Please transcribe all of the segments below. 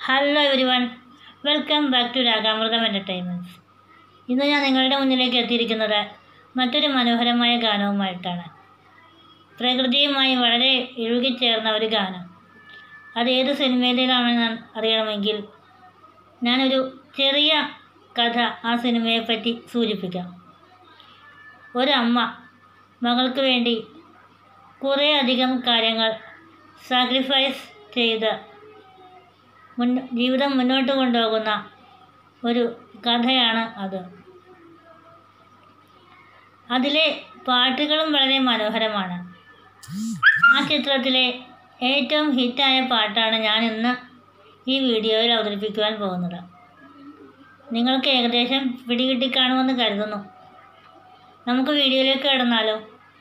Hello everyone welcome back to Ragamritham entertainments ഇന്ന് ഞാൻ നിങ്ങളുടെ മുന്നിലേക്ക് എത്തിയിരിക്കുന്നത് മറ്റൊരു മനോഹരമായ ഗാനവുമായിട്ടാണ് പ്രകൃതിയുമായി വളരെ ഇഴുകിച്ചേർന്ന ഒരു ഗാനം അത് ഏത് സിനിമയിലാണെന്ന് അറിയണമെങ്കിൽ ഞാനൊരു ചെറിയ കഥ ആ സിനിമയെപ്പറ്റി സൂചിപ്പിക്കാം ഒരമ്മ മകൾക്ക് വേണ്ടി കുറേ അധികം കാര്യങ്ങൾ സാക്രിഫൈസ് ചെയ്ത് മുൻ ജീവിതം മുന്നോട്ട് കൊണ്ടുപോകുന്ന ഒരു കഥയാണ് അത് അതിലെ പാട്ടുകളും വളരെ മനോഹരമാണ് ആ ചിത്രത്തിലെ ഏറ്റവും ഹിറ്റായ പാട്ടാണ് ഞാൻ ഇന്ന് ഈ വീഡിയോയിൽ അവതരിപ്പിക്കുവാൻ പോകുന്നത് നിങ്ങൾക്ക് ഏകദേശം പിടികിട്ടി കാണുമെന്ന് കരുതുന്നു നമുക്ക് വീഡിയോയിലേക്ക് കടന്നാലോ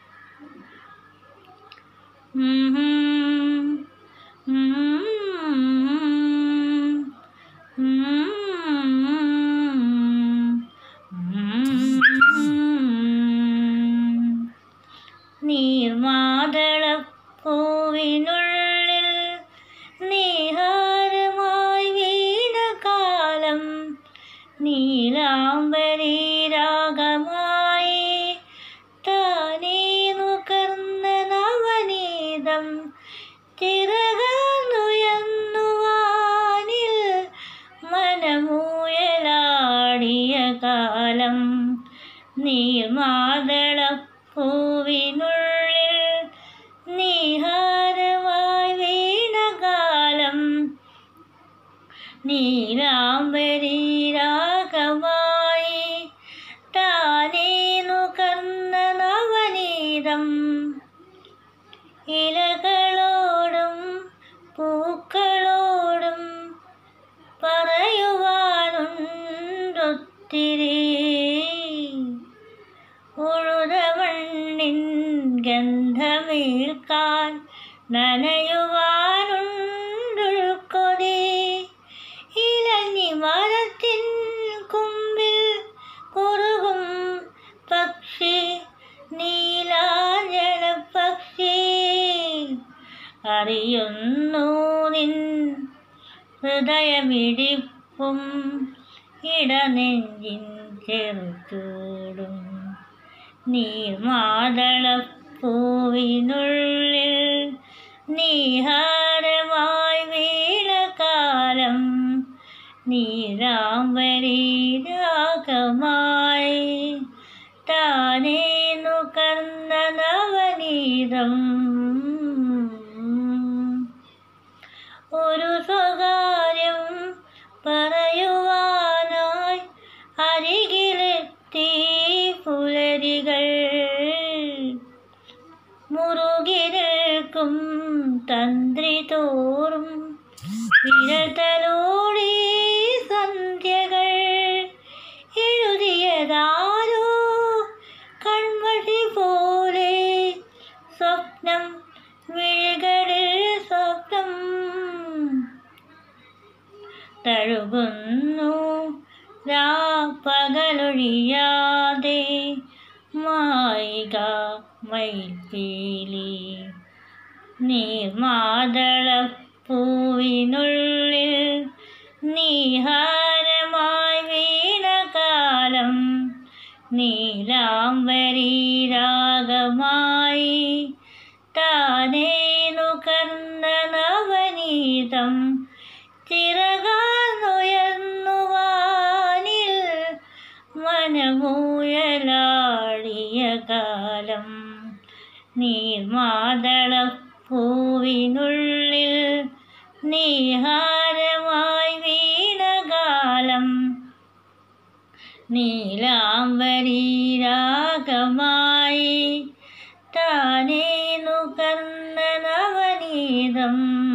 നീർമാതളപ്പൂവിനുള്ളിൽ നീഹാരമായി വീണ കാലം നീലാംബരി രാഗമായി താനേ നുകർന്ന നവനീതം ചിറകാന്നുയർന്നുവാനിൽ മനമൂയലാടിയ കാലം നീർമാതളപ്പൂവിനുള്ളിൽ നീഹാരമായി വീണ കാലം നീലാംബരി രാഗമായി താനേ നുകർന്ന നവനീതം ഇലകളോടും പൂക്കളോടും പറയുവാനുണ്ടൊത്തിരി ഉഴുതമണ്ണിൻ ഗന്ധമേൽക്കാൻ നനയുവാനുണ്ടൊഴുക്കൊതി ഇലഞ്ഞി മരത്തിൻ കുമ്പിൽ കുറുകും പക്ഷി നീലാഞ്ജന പക്ഷി അറിയുന്നു നിൻ ഹൃദയമിടിപ്പും ഇടനെഞ്ചിൻ ചെറുചൂടും നീർമാതളപ്പൂവിനുള്ളിൽ നീഹാരമായി വീണകാലം നീരാംബരി രാഗമായി താനേ നുകർന്ന നവനീതം ഒരു സ്വകാര്യം പറയുവാനായി അരികിലെത്തി പുലരികൾ മുറുകിനിൽക്കും തന്ത്രി തോറും വിരതലോടി സന്ധ്യകൾ എഴുതിയതാരോ കൺമഷി പോലെ സ്വപ്നം വിഴികളിൽ സ്വപ്നം തഴുകുന്നു രാപ്പകലൊഴിയാതെ മായിക മൈപ്പീലി നീർമാതളപ്പൂവിനുള്ളിൽ നീഹാരമായി വീണകാലം നീലാംബരി രാഗമായി താനേ നുകർന്ന നവനീതം ചിറകാർന്നുയർന്നുവാനിൽ മനമൂയലാടിയ കാലം നീർമാതളപ്പൂവിനുള്ളിൽ നീഹാരമായി വീണകാലം നീലാംബരി രാഗമായി താനേ നുകർന്ന നവനീതം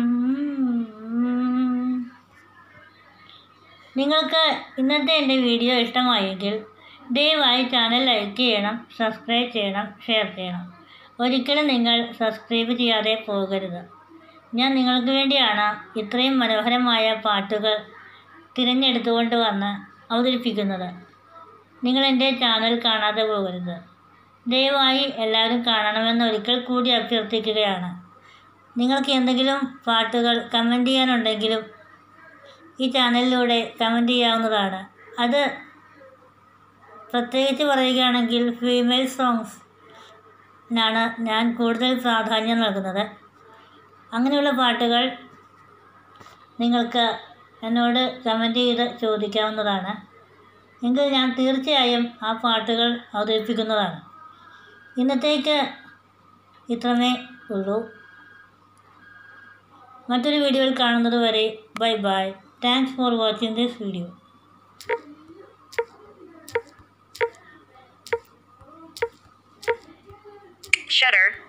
നിങ്ങൾക്ക് ഇന്നത്തെ എൻ്റെ വീഡിയോ ഇഷ്ടമായെങ്കിൽ ദയവായി ചാനൽ ലൈക്ക് ചെയ്യണം സബ്സ്ക്രൈബ് ചെയ്യണം ഷെയർ ചെയ്യണം ഒരിക്കലും നിങ്ങൾ സബ്സ്ക്രൈബ് ചെയ്യാതെ പോകരുത് ഞാൻ നിങ്ങൾക്ക് വേണ്ടിയാണ് ഇത്രയും മനോഹരമായ പാട്ടുകൾ തിരഞ്ഞെടുത്തുകൊണ്ട് വന്ന് അവതരിപ്പിക്കുന്നത് നിങ്ങൾ എൻ്റെ ചാനൽ കാണാതെ പോകരുത് ദയവായി എല്ലാവരും കാണണമെന്ന് ഒരിക്കൽ കൂടി അഭ്യർത്ഥിക്കുകയാണ് നിങ്ങൾക്ക് എന്തെങ്കിലും പാട്ടുകൾ കമൻറ്റ് ചെയ്യാനുണ്ടെങ്കിലും ഈ ചാനലിലൂടെ കമൻറ്റ് ചെയ്യാവുന്നതാണ് അത് പ്രത്യേകിച്ച് പറയുകയാണെങ്കിൽ ഫീമെയിൽ സോങ്സിനാണ് ഞാൻ കൂടുതൽ പ്രാധാന്യം നൽകുന്നത് അങ്ങനെയുള്ള പാട്ടുകൾ നിങ്ങൾക്ക് എന്നോട് കമൻറ്റ് ചെയ്ത് ചോദിക്കാവുന്നതാണ് എങ്കിൽ ഞാൻ തീർച്ചയായും ആ പാട്ടുകൾ അവതരിപ്പിക്കുന്നതാണ് ഇന്നത്തേക്ക് ഇത്രമേ ഉള്ളൂ മറ്റൊരു വീഡിയോയിൽ കാണുന്നത് വരെ bye bye thanks for watching this video Shutter.